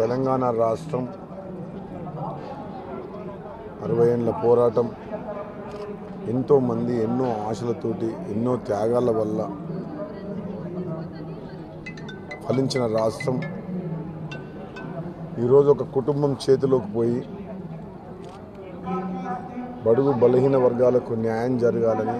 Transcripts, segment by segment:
తెలంగాణ రాష్ట్రం అరవై ఏళ్ళ పోరాటం ఎంతోమంది ఎన్నో ఆశలతోటి ఎన్నో త్యాగాల వల్ల ఫలించిన రాష్ట్రం ఈరోజు ఒక కుటుంబం చేతిలోకి పోయి బడుగు బలహీన వర్గాలకు న్యాయం జరగాలని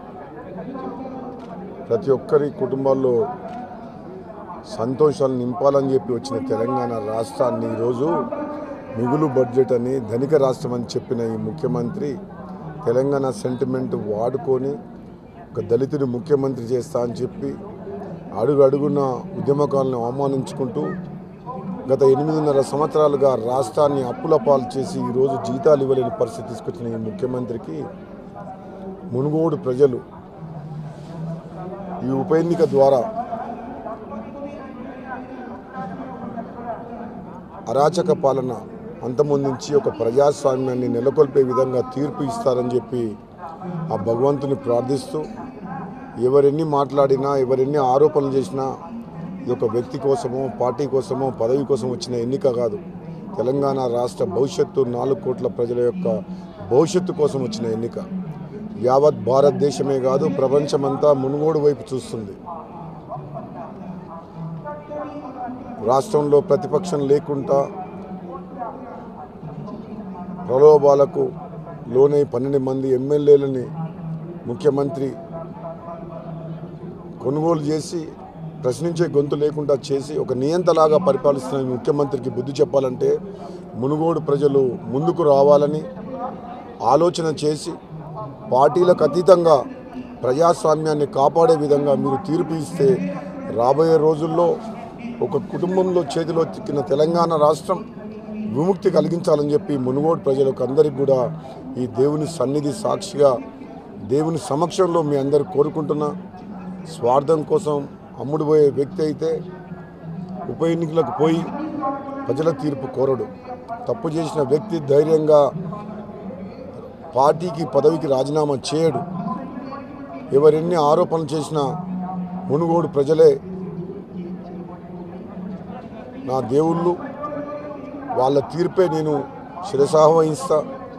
ప్రతి ఒక్కరి కుటుంబాల్లో సంతోషాలు నింపాలని చెప్పి వచ్చిన తెలంగాణ రాష్ట్రాన్ని ఈరోజు మిగులు బడ్జెట్ అని ధనిక రాష్ట్రం అని చెప్పిన ఈ ముఖ్యమంత్రి తెలంగాణ సెంటిమెంట్ వాడుకొని ఒక దళితుడి ముఖ్యమంత్రి చేస్తా అని చెప్పి అడుగు అడుగున ఉద్యమకాలను అవమానించుకుంటూ గత ఎనిమిదిన్నర సంవత్సరాలుగా రాష్ట్రాన్ని అప్పుల పాలు చేసి ఈరోజు జీతాలు ఇవ్వలేని పరిస్థితి తీసుకొచ్చిన ఈ ముఖ్యమంత్రికి మునుగోడు ప్రజలు ఈ ఉప ఎన్నిక ద్వారా అరాచక పాలన అంతమొందించి ఒక ప్రజాస్వామ్యాన్ని నెలకొల్పే విధంగా తీర్పు ఇస్తారని చెప్పి ఆ భగవంతుని ప్రార్థిస్తూ ఎవరెన్ని మాట్లాడినా ఎవరెన్ని ఆరోపణలు చేసినా ఇది ఒక వ్యక్తి కోసమో పార్టీ కోసమో పదవి కోసం వచ్చిన ఎన్నిక కాదు తెలంగాణ రాష్ట్ర భవిష్యత్తు నాలుగు కోట్ల ప్రజల యొక్క భవిష్యత్తు కోసం వచ్చిన ఎన్నిక యావత్ భారతదేశమే కాదు ప్రపంచమంతా మునుగోడు వైపు చూస్తుంది రాష్ట్రంలో ప్రతిపక్షం లేకుండా ప్రలోభాలకు లోనై పన్నెండు మంది ఎమ్మెల్యేలని ముఖ్యమంత్రి కొనుగోలు చేసి ప్రశ్నించే గొంతు లేకుండా చేసి ఒక నియంతలాగా పరిపాలిస్తున్న ఈ ముఖ్యమంత్రికి బుద్ధి చెప్పాలంటే మునుగోడు ప్రజలు ముందుకు రావాలని ఆలోచన చేసి పార్టీలకు అతీతంగా ప్రజాస్వామ్యాన్ని కాపాడే విధంగా మీరు తీర్పు ఇస్తే రాబోయే రోజుల్లో ఒక కుటుంబంలో చేతిలో చిక్కిన తెలంగాణ రాష్ట్రం విముక్తి కలిగించాలని చెప్పి మునుగోడు ప్రజలకు అందరికీ కూడా ఈ దేవుని సన్నిధి సాక్షిగా దేవుని సమక్షంలో మీ అందరు కోరుకుంటున్నా స్వార్థం కోసం అమ్ముడు పోయే వ్యక్తి అయితే ఉప ఎన్నికలకు పోయి ప్రజల తీర్పు కోరడు తప్పు చేసిన వ్యక్తి ధైర్యంగా పార్టీకి పదవికి రాజీనామా చేయడు ఎవరెన్ని ఆరోపణలు చేసినా మునుగోడు ప్రజలే నా దేవుళ్ళు వాళ్ళ తీర్పే నేను శిరసాహ్వహిస్తా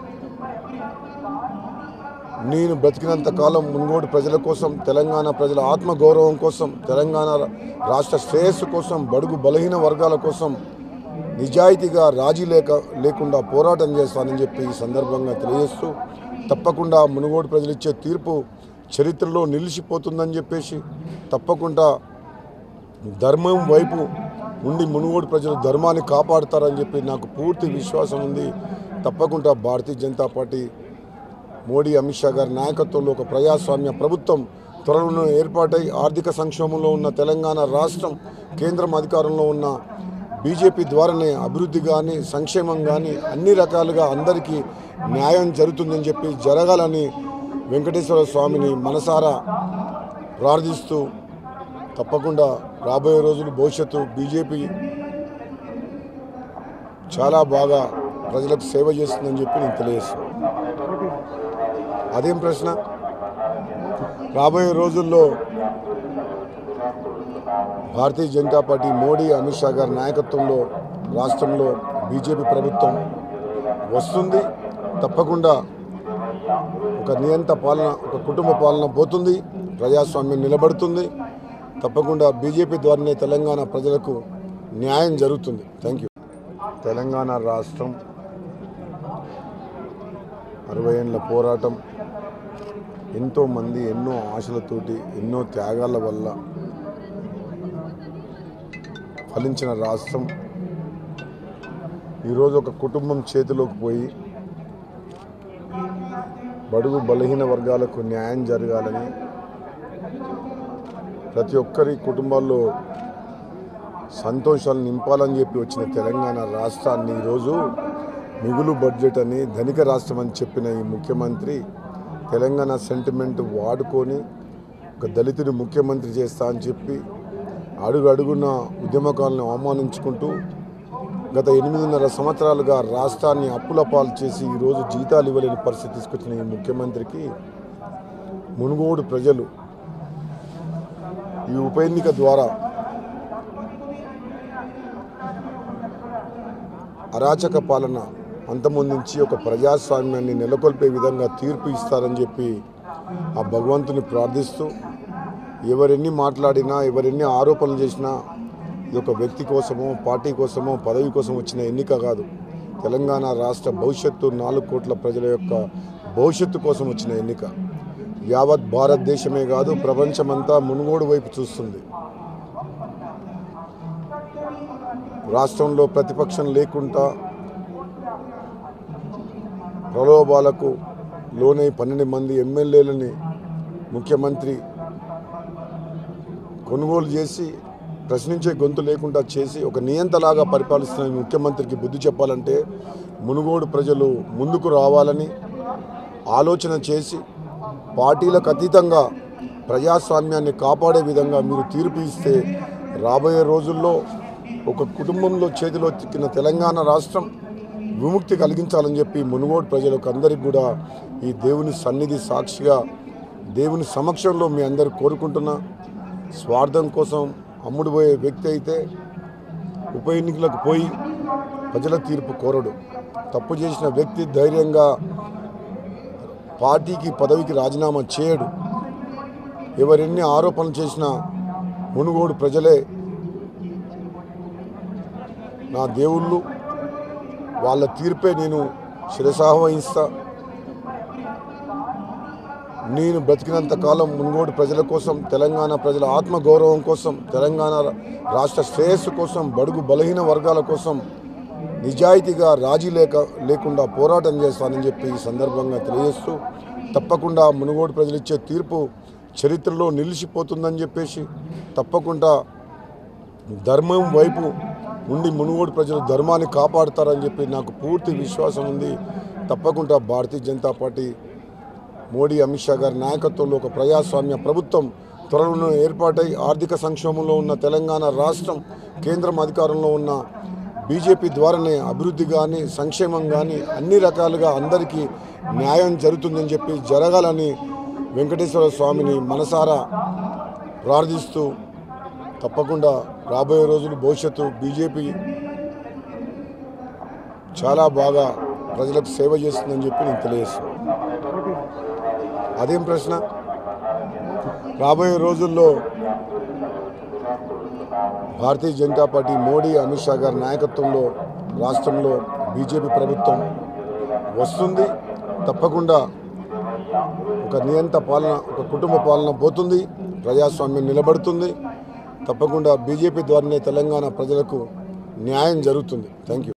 నేను బ్రతికినంత కాలం మునుగోడు ప్రజల కోసం తెలంగాణ ప్రజల ఆత్మగౌరవం కోసం తెలంగాణ రాష్ట్ర శ్రేయస్సు కోసం బడుగు బలహీన వర్గాల కోసం నిజాయితీగా రాజీ లేక లేకుండా పోరాటం చేస్తానని చెప్పి ఈ సందర్భంగా తెలియజేస్తూ తప్పకుండా మునుగోడు ప్రజలు ఇచ్చే తీర్పు చరిత్రలో నిలిచిపోతుందని చెప్పేసి తప్పకుండా ధర్మం వైపు ఉండి మునుగోడు ప్రజలు ధర్మాన్ని కాపాడుతారని చెప్పి నాకు పూర్తి విశ్వాసం ఉంది తప్పకుండా భారతీయ జనతా పార్టీ మోడీ అమిత్ షా గారి నాయకత్వంలో ఒక ప్రజాస్వామ్య ప్రభుత్వం త్వరలో ఏర్పాటై ఆర్థిక సంక్షోభంలో ఉన్న తెలంగాణ రాష్ట్రం కేంద్రం అధికారంలో ఉన్న బీజేపీ ద్వారానే అభివృద్ధి కానీ సంక్షేమం కానీ అన్ని రకాలుగా అందరికీ న్యాయం జరుగుతుందని చెప్పి జరగాలని వెంకటేశ్వర స్వామిని మనసారా ప్రార్థిస్తూ తప్పకుండా రాబోయే రోజులు భవిష్యత్తు బీజేపీ చాలా బాగా ప్రజలకు సేవ చేస్తుందని చెప్పి నేను తెలియజేస్తున్నాను అదేం ప్రశ్న రాబోయే రోజుల్లో భారతీయ జనతా పార్టీ మోడీ అమిత్ షా గారి నాయకత్వంలో రాష్ట్రంలో బీజేపీ ప్రభుత్వం వస్తుంది తప్పకుండా ఒక నియంత పాలన ఒక కుటుంబ పాలన పోతుంది ప్రజాస్వామ్యం నిలబడుతుంది తప్పకుండా బీజేపీ ద్వారానే తెలంగాణ ప్రజలకు న్యాయం జరుగుతుంది థ్యాంక్ యూ తెలంగాణ రాష్ట్రం అరవై ఏళ్ళ పోరాటం ఎంతోమంది ఎన్నో ఆశలతోటి ఎన్నో త్యాగాల వల్ల ఫలించిన రాష్ట్రం ఈరోజు ఒక కుటుంబం చేతిలోకి పోయి బడుగు బలహీన వర్గాలకు న్యాయం జరగాలని ప్రతి ఒక్కరి కుటుంబాల్లో సంతోషాలు నింపాలని చెప్పి వచ్చిన తెలంగాణ రాష్ట్రాన్ని ఈరోజు మిగులు బడ్జెట్ అని ధనిక రాష్ట్రం అని చెప్పిన ఈ ముఖ్యమంత్రి తెలంగాణ సెంటిమెంట్ వాడుకొని ఒక దళితుడి ముఖ్యమంత్రి చేస్తా అని చెప్పి అడుగు అడుగున ఉద్యమకాలను అవమానించుకుంటూ గత ఎనిమిదిన్నర సంవత్సరాలుగా రాష్ట్రాన్ని అప్పుల పాలు చేసి ఈరోజు జీతాలు ఇవ్వలేని పరిస్థితి తీసుకొచ్చిన ఈ ముఖ్యమంత్రికి మునుగోడు ప్రజలు ఈ ఉప ఎన్నిక ద్వారా అరాచక పాలన అంతమొందించి ఒక ప్రజాస్వామ్యాన్ని నెలకొల్పే విధంగా తీర్పు ఇస్తారని చెప్పి ఆ భగవంతుని ప్రార్థిస్తూ ఎవరెన్ని మాట్లాడినా ఎవరెన్ని ఆరోపణలు చేసినా ఇది ఒక వ్యక్తి కోసమో పార్టీ కోసమో పదవి కోసం వచ్చిన ఎన్నిక కాదు తెలంగాణ రాష్ట్ర భవిష్యత్తు నాలుగు కోట్ల ప్రజల యొక్క భవిష్యత్తు కోసం వచ్చిన ఎన్నిక యావత్ భారతదేశమే కాదు ప్రపంచమంతా మునుగోడు వైపు చూస్తుంది రాష్ట్రంలో ప్రతిపక్షం లేకుండా ప్రలోభాలకు లోనై పన్నెండు మంది ఎమ్మెల్యేలని ముఖ్యమంత్రి కొనుగోలు చేసి ప్రశ్నించే గొంతు లేకుండా చేసి ఒక నియంతలాగా పరిపాలిస్తున్న ఈ ముఖ్యమంత్రికి బుద్ధి చెప్పాలంటే మునుగోడు ప్రజలు ముందుకు రావాలని ఆలోచన చేసి పార్టీలకు అతీతంగా ప్రజాస్వామ్యాన్ని కాపాడే విధంగా మీరు తీర్పు ఇస్తే రాబోయే రోజుల్లో ఒక కుటుంబంలో చేతిలో చిక్కిన తెలంగాణ రాష్ట్రం విముక్తి కలిగించాలని చెప్పి మునుగోడు ప్రజలకు అందరికీ కూడా ఈ దేవుని సన్నిధి సాక్షిగా దేవుని సమక్షంలో మీ అందరు కోరుకుంటున్నా స్వార్థం కోసం అమ్ముడు పోయే వ్యక్తి అయితే ఉప ఎన్నికలకు పోయి ప్రజల తీర్పు కోరడు తప్పు చేసిన వ్యక్తి ధైర్యంగా పార్టీకి పదవికి రాజీనామా చేయడు ఎవరెన్ని ఆరోపణలు చేసినా మునుగోడు ప్రజలే నా దేవుళ్ళు వాళ్ళ తీర్పే నేను శిరసావహిస్తా నేను బ్రతికినంత కాలం మునుగోడు ప్రజల కోసం తెలంగాణ ప్రజల ఆత్మగౌరవం కోసం తెలంగాణ రాష్ట్ర శ్రేయస్సు కోసం బడుగు బలహీన వర్గాల కోసం నిజాయితీగా రాజీ లేక లేకుండా పోరాటం చేస్తానని చెప్పి ఈ సందర్భంగా తెలియజేస్తూ తప్పకుండా మునుగోడు ప్రజలు ఇచ్చే తీర్పు చరిత్రలో నిలిచిపోతుందని చెప్పేసి తప్పకుండా ధర్మం వైపు ఉండి మునుగోడు ప్రజలు ధర్మాన్ని కాపాడుతారని చెప్పి నాకు పూర్తి విశ్వాసం ఉంది తప్పకుండా భారతీయ జనతా పార్టీ మోడీ అమిత్ షా గారి నాయకత్వంలో ఒక ప్రజాస్వామ్య ప్రభుత్వం త్వరలో ఏర్పాటై ఆర్థిక సంక్షోభంలో ఉన్న తెలంగాణ రాష్ట్రం కేంద్రం అధికారంలో ఉన్న బీజేపీ ద్వారానే అభివృద్ధి కానీ సంక్షేమం కానీ అన్ని రకాలుగా అందరికీ న్యాయం జరుగుతుందని చెప్పి జరగాలని వెంకటేశ్వర స్వామిని మనసారా ప్రార్థిస్తూ తప్పకుండా రాబోయే రోజులు భవిష్యత్తు బీజేపీ చాలా బాగా ప్రజలకు సేవ చేస్తుందని చెప్పి నేను తెలియజేస్తున్నాను అదేం ప్రశ్న రాబోయే రోజుల్లో భారతీయ జనతా పార్టీ మోడీ అమిత్ షా గారి నాయకత్వంలో రాష్ట్రంలో బీజేపీ ప్రభుత్వం వస్తుంది తప్పకుండా ఒక నియంత పాలన ఒక కుటుంబ పాలన పోతుంది ప్రజాస్వామ్యం నిలబడుతుంది తప్పకుండా బీజేపీ ద్వారానే తెలంగాణ ప్రజలకు న్యాయం జరుగుతుంది థ్యాంక్ యూ